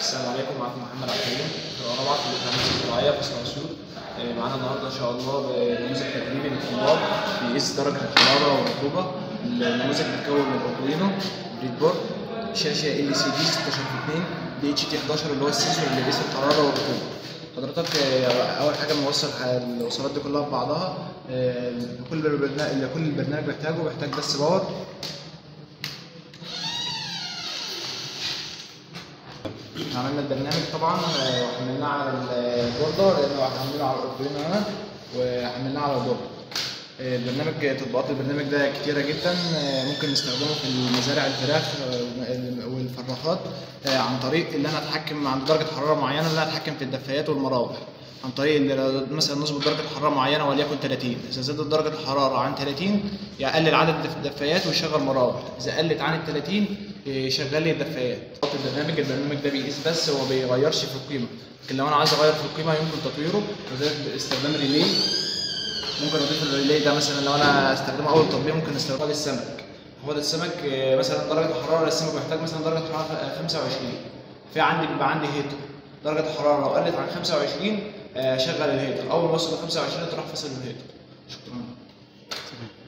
السلام عليكم معكم محمد عبد الكريم في رابعه في الهندسه الزراعيه في اسيوط آه، معانا النهارده ان شاء الله بنموذج تدريبي للطلاب بيقيس درجه الحراره والرطوبه النموذج متكون من اردوينو بريد بورد شاشه ال سي دي 16 في 2 دي اتش تي 11 اللي هو السنسور اللي بيقيس الحراره والرطوبه حضرتك آه، اول حاجه بنوصل ح- الوصلات دي كلها ببعضها آه، كل برنامج كل البرنامج محتاجه بيحتاج بس باور عملنا البرنامج طبعا آه، وحملناه على البوردة لأنه حملناه على الأردوينو هنا وحملناه على البوردة آه، البرنامج تطبيقات البرنامج ده كتيرة جدا آه، ممكن نستخدمه في المزارع الفراخ آه، والفراخات آه، عن طريق اللي انا اتحكم عند درجة حرارة معينة اللي انا اتحكم في الدفايات والمراوح عن طريق اللي لو مثلا نظبط درجة حرارة معينة وليكن 30 إذا زادت درجة الحرارة عن 30 يقلل عدد الدفايات ويشغل مراوح إذا قلت عن ال 30 يشغل لي الدفايات البرنامج البرنامج ده بيقيس بس هو ما بيغيرش في القيمة لكن لو أنا عايز أغير في القيمة يمكن تطويره وذلك باستخدام ريلي ممكن اضيف الريلي ده مثلا لو انا استخدمه اول تطبيق ممكن استخدمه للسمك حوض السمك آه، مثلا درجه الحراره للسمك محتاج مثلا درجه حراره 25 في عندي بيبقى عندي هيتر درجه الحراره لو قلت عن 25 آه، شغل الهيتر اول ما وصل ل 25 تروح فاصل الهيتر شكرا